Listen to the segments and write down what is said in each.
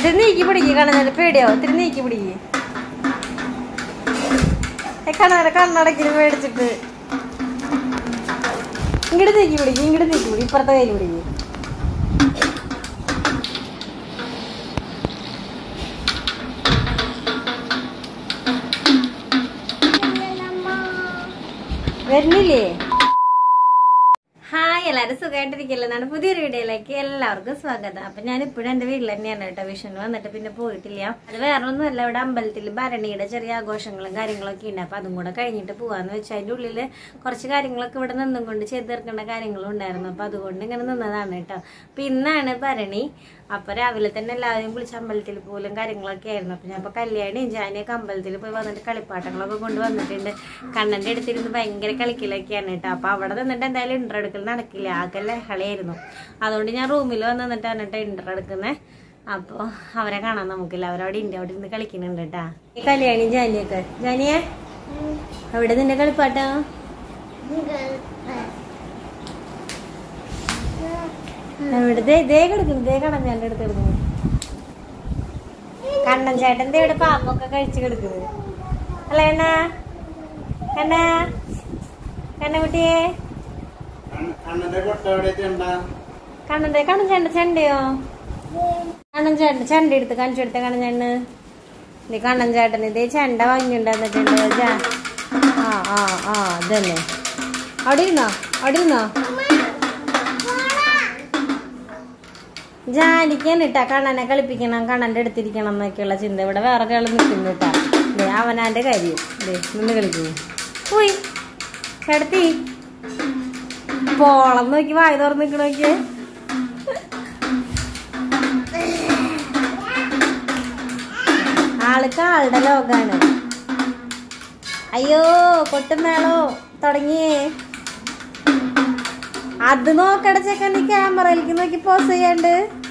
അത് നീക്കി പിടിക്ക് കണ്ണനെ പേടിയോ ഇത്തിരി നീക്കി പിടിക്ക് കണ്ണനെ കണ്ണടക്കിന് മേടിച്ചിട്ട് ഇങ്ങോട്ട് നീക്കി പിടിക്ക് ഇങ്ങോട്ട് നീക്കി പിടി ഇപ്പുറത്തെ കയ്യിൽ പിടിക്ക് വരുന്നില്ലേ ഹായ് എല്ലാവരും സുഖമായിട്ടിരിക്കില്ല എന്നാണ് പുതിയൊരു വീഡിയോയിലേക്ക് എല്ലാവർക്കും സ്വാഗതം അപ്പൊ ഞാൻ ഇപ്പോഴും എന്റെ വീട്ടിൽ തന്നെയാണ് കേട്ടോ വിഷുവിന് വന്നിട്ട് പിന്നെ പോയിട്ടില്ല അത് വേറെ ഒന്നുമല്ല ഇവിടെ അമ്പലത്തിൽ ഭരണിയുടെ ചെറിയ ആഘോഷങ്ങളും കാര്യങ്ങളൊക്കെ ഉണ്ട് അപ്പൊ അതും കൂടെ കഴിഞ്ഞിട്ട് പോവാന്ന് വെച്ചാൽ അതിന്റെ ഉള്ളില് കുറച്ച് കാര്യങ്ങളൊക്കെ ഇവിടെ നിന്നും കൊണ്ട് ചെയ്ത് തീർക്കേണ്ട കാര്യങ്ങളും ഉണ്ടായിരുന്നു അപ്പൊ അതുകൊണ്ട് ഇങ്ങനെ നിന്നതാണ് കേട്ടോ അപ്പൊ ഇന്നാണ് ഭരണി അപ്പൊ രാവിലെ തന്നെ എല്ലാവരും വിളിച്ച് അമ്പലത്തിൽ പോലും കാര്യങ്ങളൊക്കെ ആയിരുന്നു അപ്പൊ ഞാൻ ഇപ്പൊ കല്യാണിയും ജാനിയൊക്കെ അമ്പലത്തിൽ പോയി വന്നിട്ട് കളിപ്പാട്ടങ്ങളൊക്കെ കൊണ്ട് വന്നിട്ടുണ്ട് കണ്ണന്റെ അടുത്തിരുന്ന് ഭയങ്കര കളിക്കലൊക്കെയാണ് കേട്ടോ അപ്പൊ അവിടെ നിന്നിട്ട് എന്തായാലും ഇന്റർ എടുക്കൽ നടക്കില്ല ആകെ ലഹളയായിരുന്നു അതുകൊണ്ട് ഞാൻ റൂമിൽ വന്ന് നിന്നിട്ടാണ് കേട്ടോ ഇന്റർ എടുക്കുന്നത് അപ്പോൾ അവരെ കാണാൻ നമുക്കില്ല അവരവിടെ ഇന്റെ അവിടെ ഇരുന്ന് കളിക്കുന്നുണ്ട് കേട്ടാ ഈ കല്യാണി ജാനിയൊക്കെ ജാനിയെ അവിടെ നിന്റെ കളിപ്പാട്ടോ അവിടെ ദേ ദേ കിടക്കുന്നു ദേ കണ്ണൻ ചേട്ടൻ്റെ അടുത്ത് കിടക്കുന്നു കണ്ണൻ ചേട്ടൻ ദേ ഇവിടെ പാമ്പൊക്കെ കഴിച്ച് കിടക്കുന്നത് അല്ല കണ്ണ കണ്ണ കണ്ണക്കുട്ടിയെ അണ്ണന്റെ കൊട്ട എവിടെയൊക്കെ ഉണ്ടാ കണ്ണന്റെ കണ്ണൻ ചേട്ടൻ ചെണ്ടയോ കണ്ണൻ ചേട്ടൻ ചെണ്ട എടുത്ത് കാണിച്ചു കൊടുത്ത കണ്ണൻ ചേട്ടന് നീ കണ്ണൻ ചേട്ടൻ ഇതേ ചെണ്ട വാങ്ങിണ്ടാന്നിട്ടുണ്ട് ജാ ആ ആ ആ അതന്നെ അവിടെ ഇരുന്നോ അവിടെ ഇരുന്നോ ജാനിക്കാണ് ഇട്ടാ കണ്ണനെ കളിപ്പിക്കണം കണ്ണന്റെ അടുത്തിരിക്കണം എന്നൊക്കെയുള്ള ചിന്ത ഇവിടെ വേറെ കേള് നിൽക്കുന്നു കേട്ടാ ദേ അവനാന്റെ കാര്യം ദേ നിന്ന് കളിക്കുന്നു പോയി കിടത്തി പോളം നോക്കി വായി തുറന്ന് നിക്കണോക്കിയേ ആൾക്ക് ആളുടെ ലോകാണ് അയ്യോ കൊട്ടുമേളോ തുടങ്ങിയേ അത് നോക്കട ചെക്കൻ നീ ക്യാമറയിലേക്ക് നോക്കി പോസ് ചെയ്യാണ്ട്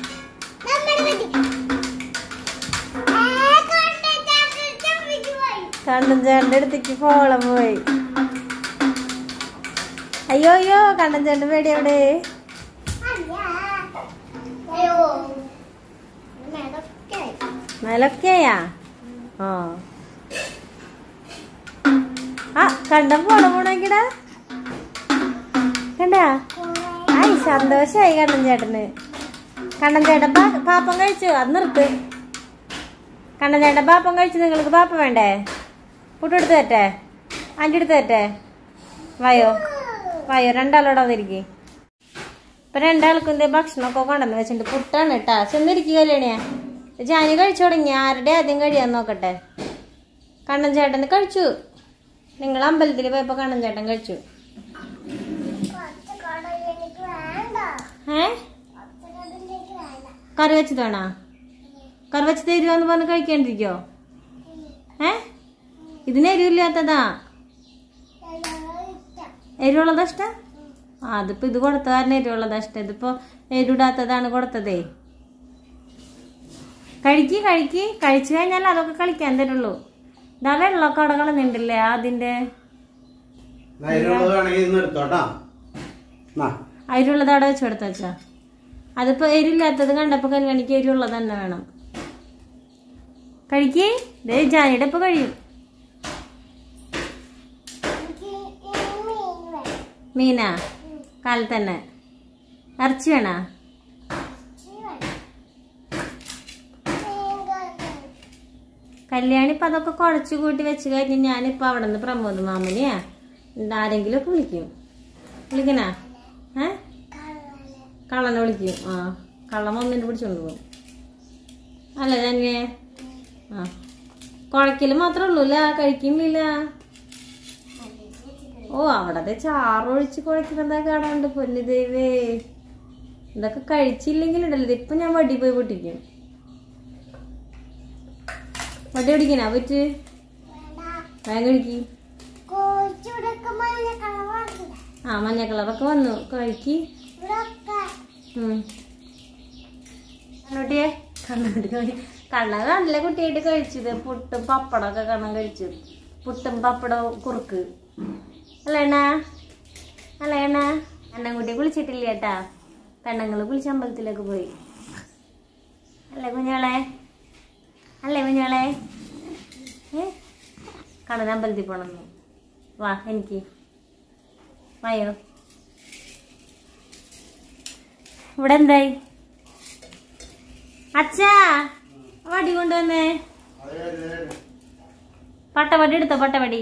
കണ്ണൻ ചേട്ടന്റെ അടുത്തേക്ക് ഫോളം പോയി അയ്യോ അയ്യോ കണ്ണൻ ചേട്ടൻ പേടി എവിടെ മേലൊക്കെയാ ആ ആ കണ്ടം പോണ പോണെങ്കിടാ കണ്ടാ ആയി സന്തോഷായി കണ്ണൻ ചേട്ടന് കണ്ണൻ ചേട്ടൻ പാ- പാപ്പം കഴിച്ചു അത് നിർത്ത് കണ്ണൻ ചേട്ടൻ പാപ്പം കഴിച്ചു നിങ്ങൾക്ക് പാപ്പം വേണ്ടേ പുട്ടെടുത്ത് തരട്ടെ അഞ്ച് എടുത്ത് തരട്ടെ വായോ വായോ രണ്ടാളോടെ വന്നിരിക്കേ ഇപ്പൊ രണ്ടാൾക്കും എന്തേ ഭക്ഷണമൊക്കെ കൊണ്ടുവന്ന് വെച്ചിട്ടുണ്ട് പുട്ടാണ് കേട്ടാ ചെന്നിരിക്കുക കല്യാണിയാ ജാനി കഴിച്ചു തുടങ്ങി ആരുടെ ആദ്യം കഴിയാൻ നോക്കട്ടെ കണ്ണൻ ചേട്ടന് കഴിച്ചു നിങ്ങൾ അമ്പലത്തിൽ പോയപ്പോ കണ്ണൻ ചേട്ടൻ കഴിച്ചു ഏ കറി വെച്ചത് വേണോ കറി വെച്ച് തരുവാന്ന് പറഞ്ഞ് കഴിക്കാണ്ടിരിക്കോ ഏ ഇതിന് എരിവില്ലാത്തതാ എരിവുള്ളതാ ഇഷ്ടം ആ അതിപ്പോ ഇത് കൊടുത്ത കാരണം എരിവുള്ളതാ ഇഷ്ടം ഇതിപ്പോ എരിവിടാത്തതാണ് കൊടുത്തതേ കഴിക്ക് കഴിക്ക് കഴിച്ചു കഴിഞ്ഞാൽ അതൊക്കെ കളിക്കാൻ തരുള്ളൂ ഇതാ വെള്ളമൊക്കെ അവിടെ കളഞ്ഞിട്ടില്ലേ അതിന്റെ ധൈര്യമുള്ളത് വേണമെങ്കിൽ ഇന്ന് എടുത്തോട്ടാ നാ അതിലുള്ളത് അവിടെ വെച്ച് കൊടുത്ത വെച്ചാ അതിപ്പോ എരിവില്ലാത്തത് കണ്ടപ്പോ കല്യാണിക്ക് എരിവുള്ളത് തന്നെ വേണം കഴിക്കേ ദേ ജാനിയുടെ ഇപ്പൊ കഴിയും മീനാ കാലത്ത് തന്നെ ഇറച്ചി വേണോ കല്യാണി ഇപ്പൊ അതൊക്കെ കുഴച്ചു കൂട്ടി വെച്ച് കഴിഞ്ഞ് ഞാനിപ്പോ അവിടെ നിന്ന് പ്രമോദ് മാമനെയാ ആരെങ്കിലും ഒക്കെ വിളിക്കും വിളിക്കനാ ഏ കള്ളനെ വിളിക്കും ആ കള്ളം മമ്മീനെ പിടിച്ചോണ്ട് പോകും അല്ല തന്നെ ആ കുഴക്കല് മാത്രമേ ഉള്ളൂ അല്ല കഴിക്കുന്നില്ല ഓ അവിടത്തെ ചാറൊഴിച്ച് കുഴക്കുന്നതാ കാണാണ്ട് പൊന്നു ദൈവേ ഇതൊക്കെ കഴിച്ചില്ലെങ്കിലുണ്ടല്ലോ ഇപ്പൊ ഞാൻ വടി പോയി പൊട്ടിക്കും വടി പിടിക്കണ പറ്റ് വേഗം കഴിക്ക് ആ മഞ്ഞ കളറൊക്കെ വന്നു കഴിക്ക് ഉം. കണ്ണുട്ടിയെ കണ്ണുട്ടി കഴി- കണ്ണ നല്ല കുട്ടിയായിട്ട് കഴിച്ചത് പുട്ടും പപ്പടമൊക്കെ കണ്ണൻ കഴിച്ചു പുട്ടും പപ്പടവും കുറുക്ക് അല്ലേണ്ണ അല്ലേണ്ണ കണ്ണൻകുട്ടി കുളിച്ചിട്ടില്ല കേട്ടാ പെണ്ണുങ്ങൾ കുളിച്ച് അമ്പലത്തിലേക്ക് പോയി അല്ലേ കുഞ്ഞോളെ കണ്ണൻ അമ്പലത്തിൽ പോണം വാ എനിക്ക് വായോ ഇവിടെ എന്തായി അച്ഛാ വടി കൊണ്ടുവന്നേ പട്ടവടി എടുത്തോ പട്ടവടി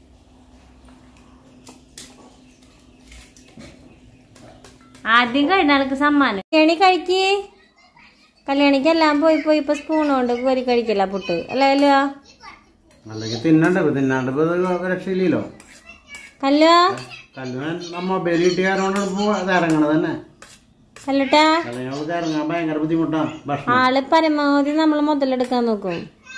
ആദ്യം കഴിഞ്ഞ ആൾക്ക് സമ്മാനം കല്യാണി കഴിക്ക് കല്യാണിക്കെല്ലാം പോയി പോയി ഇപ്പൊ സ്പൂൺ കൊണ്ട് കോരി കഴിക്കല പുട്ട് അല്ലല്ലോ അല്ലെങ്കിൽ തിന്നണ്ട ഇപ്പൊ തിന്നാണ്ട് ഇപ്പൊ ഇത് രക്ഷയില്ലല്ലോ കല്ലോ കല്ലുവൻ മൊബൈൽ കിട്ടിയ കാരണം ഇപ്പൊ ഇത് ഇറങ്ങണത് തന്നെ കല്ലുട്ടാ അല്ലെങ്കിൽ അവൾക്ക് ഇറങ്ങാൻ ഭയങ്കര ബുദ്ധിമുട്ടാണ് ഭക്ഷണം ആള് പരമാവധി നമ്മൾ മുതലെടുക്കാൻ നോക്കും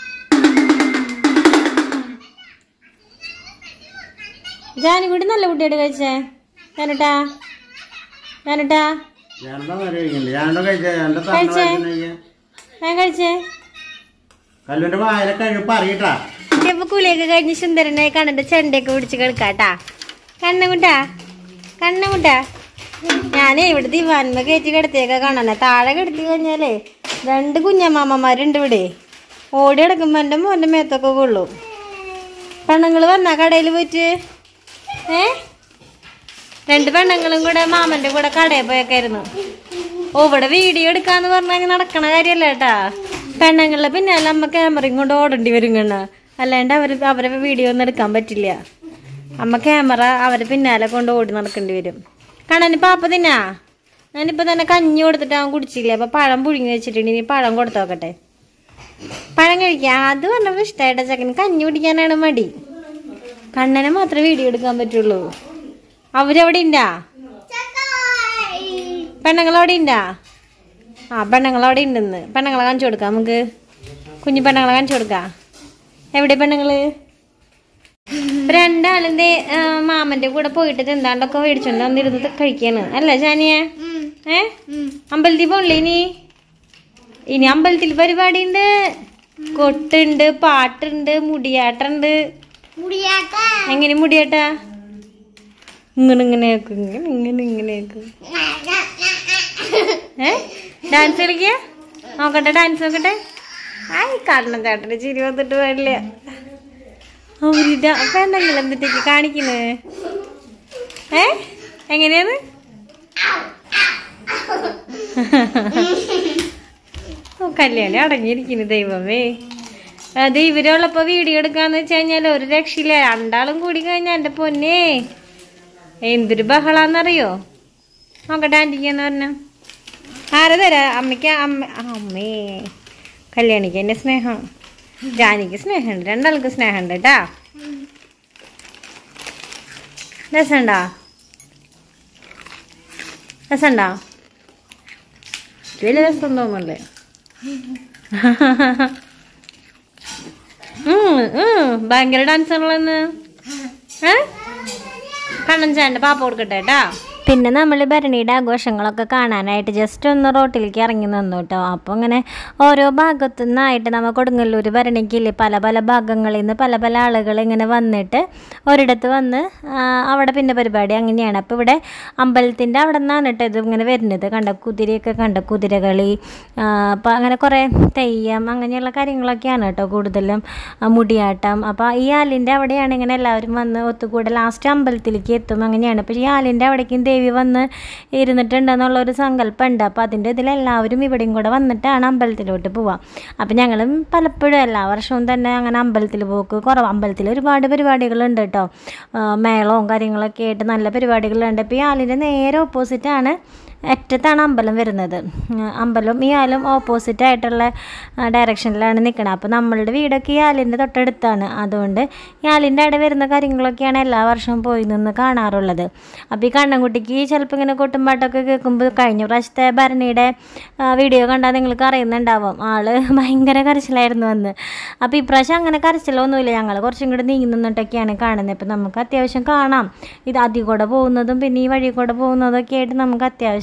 ജാനുകൂടി നല്ല കുട്ടിയായിട്ട് കഴിച്ചേ ജാനുട്ടാ ജാനുട്ടാ ഞാനെന്താ കഴിക്കില്ല ഞാനെന്താ കഴിച്ച എന്റെ തന്ന കഴിച്ചേ? കഴിച്ചിട്ടുണ്ടെങ്കിൽ ഞാൻ കഴിച്ചേ കല്ലുവിന്റെ വായിലെ കഴിവ് അറിയട്ടാ ഇപ്പൊ കുളിയൊക്കെ കഴിഞ്ഞ് സുന്ദരനായി കണ്ണന്റെ ചെണ്ടയൊക്കെ പിടിച്ച് കിടക്കാട്ടാ കണ്ണുകുട്ടാ കണ്ണുകുട്ടാ ഞാനേ ഇവിടെ ദിവാൻമ കയറ്റി കിടത്തിയൊക്കെ കാണണേ താഴെ കിടത്തി കഴിഞ്ഞാലേ രണ്ട് കുഞ്ഞമ്മാമ്മമാരുണ്ട് ഇവിടെ ഓടി കിടക്കുമ്പോ എൻ്റെ മോൻ്റെ മേത്തൊക്കെ കൊള്ളും പെണ്ണുങ്ങൾ വന്നാ കടയിൽ പോയിട്ട് ഏ രണ്ട് പെണ്ണുങ്ങളും കൂടെ മാമന്റെ കൂടെ കടയിൽ പോയൊക്കെയായിരുന്നു ഓ ഇവിടെ വീഡിയോ എടുക്കാന്ന് പറഞ്ഞാൽ നടക്കണ കാര്യല്ല കേട്ടാ പെണ്ണുങ്ങളെ പിന്നാലെ അമ്മ ക്യാമറയും കൊണ്ട് ഓടേണ്ടി വരും കണ്ണ അല്ലാണ്ട് അവര് അവരെ വീഡിയോ ഒന്നും എടുക്കാൻ പറ്റില്ല അമ്മ ക്യാമറ അവരെ പിന്നാലെ കൊണ്ട് ഓടി നടക്കേണ്ടി വരും കണ്ണന് പാപ്പ തിന്നാ ഞാനിപ്പോ തന്നെ കഞ്ഞി കൊടുത്തിട്ട് അവൻ കുടിച്ചില്ല അപ്പൊ പഴം പുഴുങ്ങി വെച്ചിട്ടുണ്ട് ഇനി പഴം കൊടുത്തു നോക്കട്ടെ പഴം കഴിക്കാം അത് പറഞ്ഞപ്പോ ഇഷ്ടമായിട്ട ചക്കന് കഞ്ഞി കുടിക്കാനാണ് മടി കണ്ണനെ മാത്രമേ വീഡിയോ എടുക്കാൻ പറ്റുള്ളൂ അവരവിടെ ഉണ്ടാ പെണ്ണുങ്ങളവിടെ ഉണ്ടാ ആ പെണ്ണുങ്ങളവിടെ ഉണ്ടെന്ന് പെണ്ണുങ്ങളെ കാണിച്ചു കൊടുക്കാം നമുക്ക് കുഞ്ഞു പെണ്ണുങ്ങളെ കാണിച്ചു കൊടുക്കാം എവിടെ പെണ്ണുങ്ങള് ഇപ്പൊ രണ്ടാളിന്റെ ആ, മാമന്റെ കൂടെ പോയിട്ട് എന്താണ്ടൊക്കെ മേടിച്ചോണ്ട് വന്നിരുന്ന് കഴിക്കാണ് അല്ലേ ജാനിയെ ഏ അമ്പലത്തിൽ പോണില്ലേ ഇനി ഇനി അമ്പലത്തിൽ പരിപാടി ഉണ്ട് കൊട്ടുണ്ട് പാട്ടുണ്ട് മുടിയാട്ടുണ്ട് എങ്ങനെ മുടിയാട്ടാ ഇങ്ങനെ ഇങ്ങനെ ആക്കും ഇങ്ങനെ ഇങ്ങനെ ഇങ്ങനെ ആക്കും ഏ ഡാൻസ് കളിക്ക നോക്കട്ടെ ഡാൻസ് നോക്കട്ടെ ആയി കാണണം ചേട്ടന് ചിരി വന്നിട്ട് പാടില്ല അവരിതാ പെണ്ണുങ്ങൾ എന്തിട്ടേക്ക് കാണിക്കുന്നേ ഏ എങ്ങനെയാണ് ഓ കല്യാണി അടങ്ങിയിരിക്കുന്നു ദൈവമേ അത് ഇവരുള്ളപ്പോ വീഡിയോ എടുക്കാന്ന് വെച്ച് കഴിഞ്ഞാൽ ഒരു രക്ഷയില്ല രണ്ടാളും കൂടി കഴിഞ്ഞാൽ എൻ്റെ പൊന്നേ എന്തൊരു ബഹളാന്നറിയോ നോക്കട്ടെ ആൻറ്റിക്ക് എന്ന് പറഞ്ഞ ആരെ തരാ അമ്മയ്ക്ക് അമ്മ അമ്മേ കല്യാണിക്ക് എൻ്റെ സ്നേഹം ജാനിക്ക് സ്നേഹമുണ്ട് രണ്ടാൾക്ക് സ്നേഹമുണ്ട് കേട്ടാ രസമുണ്ടോ രസമുണ്ടോ വലിയ രസം തോന്നുന്നുണ്ട് ഉം, ഉം, ഭയങ്കര ഡാൻസ് ആണല്ലോ ഏ കണ്ണൻ ചാൻ്റെ പാപ്പ കൊടുക്കട്ടെ കേട്ടാ പിന്നെ നമ്മൾ ഭരണിയുടെ ആഘോഷങ്ങളൊക്കെ കാണാനായിട്ട് ജസ്റ്റ് ഒന്ന് റോട്ടിലേക്ക് ഇറങ്ങി നിന്നു കേട്ടോ അപ്പോൾ ഇങ്ങനെ ഓരോ ഭാഗത്തു നിന്നായിട്ട് നമ്മൾ കൊടുങ്ങല്ലൂർ ഭരണിക്കില്ലേ പല പല ഭാഗങ്ങളിൽ നിന്ന് പല പല ആളുകൾ ഇങ്ങനെ വന്നിട്ട് ഒരിടത്ത് വന്ന് ആ, അവിടെ പിന്നെ പരിപാടി അങ്ങനെയാണ് അപ്പോൾ ഇവിടെ അമ്പലത്തിൻ്റെ അവിടെ നിന്നാണ് കേട്ടോ ഇത് ഇങ്ങനെ വരുന്നത് കണ്ട കുതിരയൊക്കെ കണ്ട കുതിരകളി അപ്പോൾ അങ്ങനെ കുറേ തെയ്യം അങ്ങനെയുള്ള കാര്യങ്ങളൊക്കെയാണ് കേട്ടോ കൂടുതലും ആ, മുടിയാട്ടം അപ്പോൾ ഈ ആലിൻ്റെ അവിടെയാണ് ഇങ്ങനെ എല്ലാവരും വന്ന് ഒത്തുകൂടെ ലാസ്റ്റ് അമ്പലത്തിലേക്ക് എത്തും അങ്ങനെയാണ് അപ്പോൾ ഈ ആലിൻ്റെ അവിടേക്കും ദേവി വന്ന് ഇരുന്നിട്ടുണ്ടെന്നുള്ളൊരു സങ്കല്പം ഉണ്ട് അപ്പോൾ അതിൻ്റെ ഇതിൽ എല്ലാവരും ഇവിടെയും കൂടെ വന്നിട്ടാണ് അമ്പലത്തിലോട്ട് പോവുക അപ്പോൾ ഞങ്ങളും പലപ്പോഴും എല്ലാ വർഷവും തന്നെ അങ്ങനെ അമ്പലത്തിൽ പോക്ക് കുറവ് അമ്പലത്തിൽ ഒരുപാട് പരിപാടികളുണ്ട് കേട്ടോ ആ, മേളവും കാര്യങ്ങളൊക്കെ ആയിട്ട് നല്ല പരിപാടികളുണ്ട് ഇപ്പോൾ ഈ ആലിൻ്റെ നേരെ ഓപ്പോസിറ്റാണ് അറ്റത്താണ് അമ്പലം വരുന്നത് ഉം, അമ്പലം ഈ ആലും ഓപ്പോസിറ്റ് ആയിട്ടുള്ള ഡയറക്ഷനിലാണ് നിൽക്കുന്നത് അപ്പോൾ നമ്മളുടെ വീടൊക്കെ ഈ ആലിൻ്റെ തൊട്ടടുത്താണ് അതുകൊണ്ട് ഈ ആലിൻ്റെ അവിടെ വരുന്ന കാര്യങ്ങളൊക്കെയാണ് എല്ലാ വർഷവും പോയി നിന്ന് കാണാറുള്ളത് അപ്പോൾ ഈ കണ്ണൻകുട്ടിക്ക് ചിലപ്പോൾ ഇങ്ങനെ കൊട്ടുംപാട്ടൊക്കെ കേൾക്കുമ്പോൾ കഴിഞ്ഞ പ്രാവശ്യത്തെ ഭരണിയുടെ ആ, വീഡിയോ കണ്ടാൽ നിങ്ങൾക്ക് അറിയുന്നുണ്ടാവും ആള് ഭയങ്കര കരച്ചിലായിരുന്നു വന്ന് അപ്പോൾ ഇപ്രാവശ്യം അങ്ങനെ കരച്ചിലൊന്നുമില്ല ഞങ്ങൾ കുറച്ചും കൂടെ നീങ്ങി നിന്നിട്ടൊക്കെയാണ് കാണുന്നത് ഇപ്പോൾ നമുക്ക് അത്യാവശ്യം കാണാം ഇത് അതിൽ കൂടെ പോകുന്നതും പിന്നെ ഈ വഴി കൂടെ പോകുന്നതൊക്കെ ആയിട്ട് നമുക്ക് അത്യാവശ്യം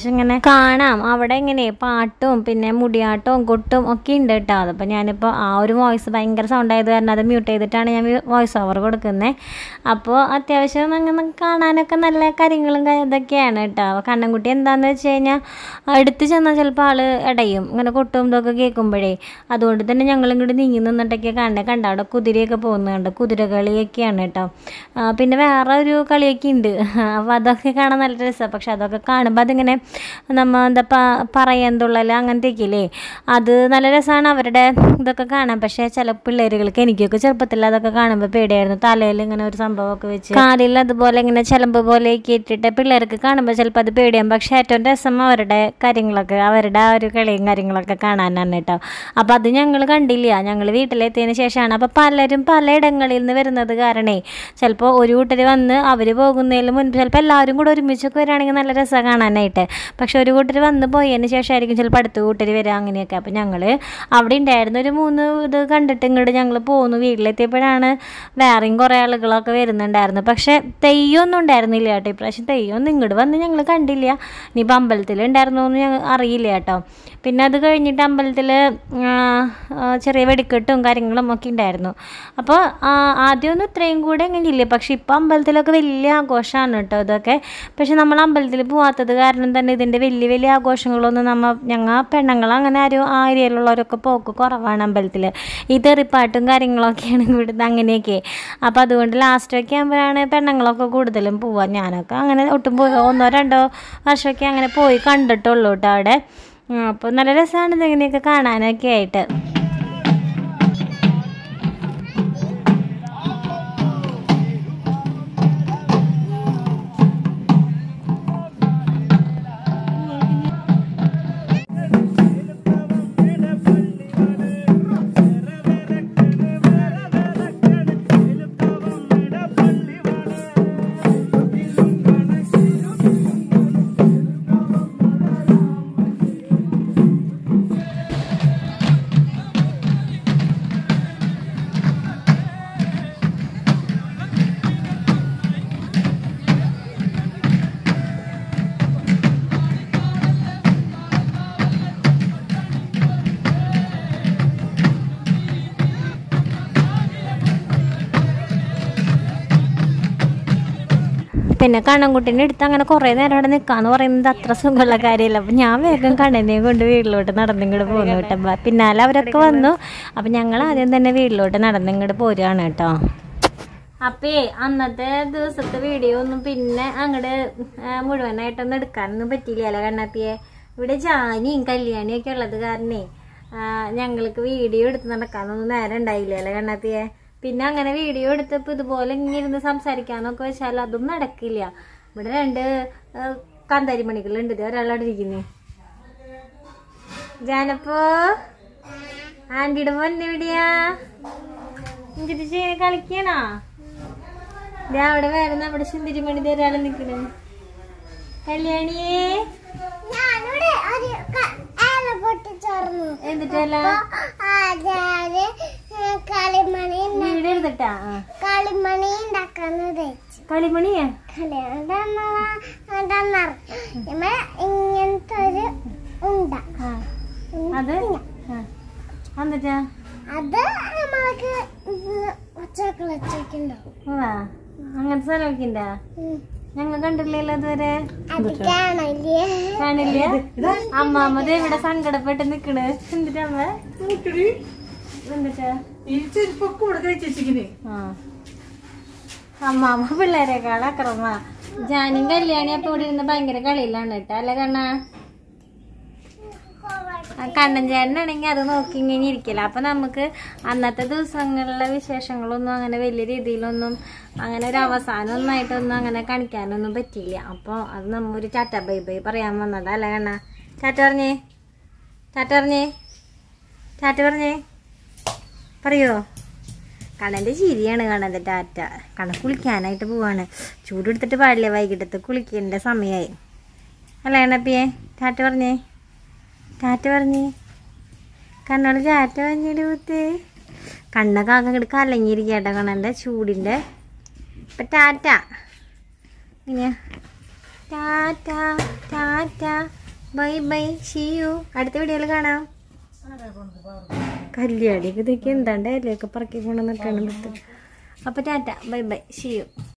അത്യാവശ്യം ഇങ്ങനെ കാണാം അവിടെ ഇങ്ങനെ പാട്ടും പിന്നെ മുടിയാട്ടവും കൊട്ടും ഒക്കെ ഉണ്ട് കേട്ടോ അതിപ്പോൾ ഞാനിപ്പോൾ ആ ഒരു വോയിസ് ഭയങ്കര സൗണ്ട് ആയത് കാരണം അത് മ്യൂട്ട് ചെയ്തിട്ടാണ് ഞാൻ വോയിസ് ഓവർ കൊടുക്കുന്നത് അപ്പോൾ അത്യാവശ്യം അങ്ങനെ കാണാനൊക്കെ നല്ല കാര്യങ്ങളും ക- ഇതൊക്കെയാണ് കേട്ടോ അപ്പോൾ കണ്ണൻകുട്ടി എന്താണെന്ന് വെച്ച് കഴിഞ്ഞാൽ അടുത്ത് ചെന്നാൽ ചിലപ്പോൾ ആൾ ഇടയും ഇങ്ങനെ കൊട്ടും ഇതൊക്കെ കേൾക്കുമ്പോഴേ അതുകൊണ്ട് തന്നെ ഞങ്ങൾ ഇങ്ങോട്ട് നീങ്ങി നിന്നിട്ടൊക്കെ കണ്ടേ കണ്ട അവിടെ കുതിരയൊക്കെ പോകുന്നുണ്ട് കുതിര കളിയൊക്കെയാണ് കേട്ടോ ആ, പിന്നെ വേറെ ഒരു കളിയൊക്കെ ഉണ്ട് അപ്പോൾ അതൊക്കെ കാണാൻ നല്ല രസമാണ് പക്ഷെ അതൊക്കെ കാണുമ്പോൾ അതിങ്ങനെ നമ്മ എന്താ പ- പറയാൻ തുള്ളൽ അങ്ങനത്തെയൊക്കെ ഇല്ലേ അത് നല്ല രസമാണ് അവരുടെ ഇതൊക്കെ കാണാൻ പക്ഷേ ചില പിള്ളേരുകൾക്ക് എനിക്കൊക്കെ ചെറുപ്പത്തിൽ അതൊക്കെ കാണുമ്പോൾ പേടിയായിരുന്നു തലയിൽ ഇങ്ങനെ ഒരു സംഭവമൊക്കെ വെച്ച് കാലിൽ അതുപോലെ ഇങ്ങനെ ചിലമ്പ് പോലെയൊക്കെ ഇട്ടിട്ട് പിള്ളേർക്ക് കാണുമ്പോൾ ചിലപ്പോൾ അത് പേടിയാകും പക്ഷേ ഏറ്റവും രസം അവരുടെ കാര്യങ്ങളൊക്കെ അവരുടെ ആ ഒരു കളിയും കാര്യങ്ങളൊക്കെ കാണാനാണ് കേട്ടോ അപ്പോൾ അത് ഞങ്ങൾ കണ്ടില്ല ഞങ്ങൾ വീട്ടിലെത്തിയതിന് ശേഷമാണ് അപ്പോൾ പലരും പലയിടങ്ങളിൽ നിന്ന് വരുന്നത് കാരണേ ചിലപ്പോൾ ഒരു കൂട്ടർ വന്ന് അവർ പോകുന്നതിന് മുൻപ് ചിലപ്പോൾ എല്ലാവരും കൂടെ ഒരുമിച്ചൊക്കെ വരികയാണെങ്കിൽ നല്ല രസമാണ് കാണാനായിട്ട് പക്ഷെ ഒരു കൂട്ടർ വന്ന് പോയതിന് ശേഷമായിരിക്കും ചിലപ്പോൾ അടുത്ത കൂട്ടർ വരിക അങ്ങനെയൊക്കെ അപ്പോൾ ഞങ്ങൾ അവിടെ ഉണ്ടായിരുന്ന ഒരു മൂന്ന് ഇത് കണ്ടിട്ട് ഇങ്ങോട്ട് ഞങ്ങൾ പോന്നു വീട്ടിലെത്തിയപ്പോഴാണ് വേറെയും കുറേ ആളുകളൊക്കെ വരുന്നുണ്ടായിരുന്നു പക്ഷേ തെയ്യമൊന്നും ഉണ്ടായിരുന്നില്ല കേട്ടോ ഇപ്രാവശ്യം തെയ്യമൊന്നും ഇങ്ങോട്ട് വന്ന് ഞങ്ങൾ കണ്ടില്ല ഇനിയിപ്പോൾ അമ്പലത്തിൽ ഉണ്ടായിരുന്നു എന്ന് ഞങ്ങൾ അറിയില്ല കേട്ടോ പിന്നെ അത് കഴിഞ്ഞിട്ട് അമ്പലത്തിൽ ചെറിയ വെടിക്കെട്ടും കാര്യങ്ങളും ഒക്കെ ഉണ്ടായിരുന്നു അപ്പോൾ ആദ്യമൊന്നും ഇത്രയും കൂടെ എങ്ങനെയില്ല പക്ഷേ ഇപ്പോൾ അമ്പലത്തിലൊക്കെ വലിയ ആഘോഷമാണ് കേട്ടോ ഇതൊക്കെ പക്ഷെ നമ്മൾ അമ്പലത്തിൽ പോകാത്തത് കാരണം തന്നെ ഇതിൻ്റെ വലിയ വലിയ ആഘോഷങ്ങളൊന്നും നമ്മൾ ഞങ്ങൾ പെണ്ണുങ്ങൾ അങ്ങനെ ആരും ആ ഏരിയയിലുള്ളവരൊക്കെ പോക്ക് കുറവാണ് അമ്പലത്തിൽ ഈ തെറിപ്പാട്ടും കാര്യങ്ങളൊക്കെയാണ് ഇവിടുന്ന് അങ്ങനെയൊക്കെ അപ്പോൾ അതുകൊണ്ട് ലാസ്റ്റൊക്കെ ആകുമ്പോഴാണ് പെണ്ണുങ്ങളൊക്കെ കൂടുതലും പോവുക ഞാനൊക്കെ അങ്ങനെ ഒട്ടും പോയി ഒന്നോ രണ്ടോ വർഷമൊക്കെ അങ്ങനെ പോയി കണ്ടിട്ടുള്ളൂ കേട്ടോ അവിടെ അപ്പോൾ നല്ല രസമാണ് ഇതിങ്ങനെയൊക്കെ കാണാനൊക്കെ ആയിട്ട് പിന്നെ കണ്ണൻകുട്ടീൻ്റെ അടുത്ത് അങ്ങനെ കുറേ നേരം അവിടെ നിൽക്കാന്ന് പറയുന്നത് അത്ര സുഖമുള്ള കാര്യമല്ല അപ്പം ഞാൻ വേഗം കണ്ണനെയും കൊണ്ട് വീട്ടിലോട്ട് നടന്നിങ്ങോട്ട് പോകുന്നു കേട്ടോ ബ- പിന്നാലെ അവരൊക്കെ വന്നു അപ്പം ഞങ്ങൾ ആദ്യം തന്നെ വീട്ടിലോട്ട് നടന്നിങ്ങോട്ട് പോരുകയാണ് കേട്ടോ അപ്പേ അന്നത്തെ ദിവസത്തെ വീഡിയോ ഒന്നും പിന്നെ അങ്ങോട്ട് മുഴുവനായിട്ടൊന്നും എടുക്കാനൊന്നും പറ്റിയില്ലല്ലോ കണ്ണാപ്പിയെ ഇവിടെ ജാനിയും കല്യാണിയും ഒക്കെ ഉള്ളത് കാരണേ ആ, ഞങ്ങൾക്ക് വീഡിയോ എടുത്ത് നടക്കാനൊന്നും നേരം ഉണ്ടായില്ലല്ലോ കണ്ണാപ്പിയെ പിന്നെ അങ്ങനെ വീഡിയോ എടുത്തപ്പോൾ ഇതുപോലെ ഇങ്ങനെ ഇരുന്ന് സംസാരിക്കാന്നൊക്കെ വെച്ചാൽ അതും നടക്കില്ല ഇവിടെ രണ്ട് ആ, കാന്താരിമണികളുണ്ട് ഇത് ഒരാളവിടെ ഇരിക്കുന്നേ ജാനപ്പോ ആന്റിയുടെ പൊന്നെ എവിടെയാ ഇഞ്ചിട്ട് ചെയ്ത് കളിക്കണോ ദേ അവിടെ വേറെ നമ്മുടെ സുന്ദരിമണി ദേ ഒരാള് നിക്കണ് കല്യാണിയേ ഞാനിവിടെ ഒരു ക- ഏല പൊട്ടിച്ചോർന്നു എന്നിട്ടല്ല അതായത് കളിമണി ഉണ്ട- വീട് എടുത്തിട്ടാ ആ. കളിമണി ഉണ്ടാക്കാന്ന് വെച്ചു കളിമണിയാ ഇങ്ങനത്തെ ഒരു ഉണ്ട ആ. അത് ആ. എന്നിട്ടാ അത് നമ്മൾക്ക് ചോക്ലേറ്റ് ഒക്കെ ഉണ്ടാവും വാ അങ്ങനത്തെ സ്ഥലമൊക്കെ ഉണ്ടാ ഞങ്ങൾ കണ്ടില്ലല്ലോ ഇതുവരെ അത് കാണല്ലേ കാണില്ല അമ്മാമ്മ ദേ ഇവിടെ സങ്കടപ്പെട്ട് നിക്കണ് എന്നിട്ട് അമ്മ എന്നിട്ടാ ആ. അമ്മാമ്മ പിള്ളേരെക്കാൾ അക്രമ ജാനും കല്യാണി അപ്പൊ ഇവിടെ ഇരുന്ന് ഭയങ്കര കളിയിലാണ് കേട്ടോ അല്ല കണ്ണ കണ്ണൻ ചേട്ടനാണെങ്കിൽ അത് നോക്കി ഇങ്ങനെ ഇരിക്കില്ല അപ്പൊ നമുക്ക് അന്നത്തെ ദിവസങ്ങളിലെ വിശേഷങ്ങളൊന്നും അങ്ങനെ വലിയ രീതിയിലൊന്നും അങ്ങനെ ഒരു അവസാനം ഒന്നായിട്ടൊന്നും അങ്ങനെ കാണിക്കാനൊന്നും പറ്റിയില്ല അപ്പോൾ അത് നമ്മ ഒരു ടാറ്റ ബൈ ബൈ പറയാൻ വന്നതാ അല്ല കണ്ണ ടാറ്റ പറഞ്ഞേ ടാറ്റ പറഞ്ഞേ ടാറ്റ പറഞ്ഞേ പറയോ കണ്ണൻ്റെ ചിരിയാണ് കണ്ണൻ്റെ ടാറ്റ കണ്ണൻ കുളിക്കാനായിട്ട് പോവാണ് ചൂടെടുത്തിട്ട് പാടില്ല വൈകിട്ടത്ത് കുളിക്കേണ്ട സമയമായി അല്ല കണ്ണപ്പിയെ ടാറ്റ പറഞ്ഞേ ടാറ്റ പറഞ്ഞേ കണ്ണോട് ടാറ്റ പറഞ്ഞിട്ട് കുത്തേ കണ്ണൊക്കെ ആകെ ഇങ്ങോട്ട് കലങ്ങിയിരിക്കട്ടെ കണ്ണൻ്റെ ചൂടിൻ്റെ ഇപ്പം ടാറ്റ ഇങ്ങനെയാ ടാറ്റ ടാറ്റ ബൈ ബൈ ഷിയു അടുത്ത വീഡിയോയിൽ കാണാം കല്യാണിക്ക് ഇതൊക്കെ എന്താണ്ട് അതിലേക്ക് പറക്കി കൊണ്ടുവന്നിട്ടാണ് നിർത്തുന്നത് അപ്പോൾ ടാറ്റ ബൈ ബൈ ഷിയു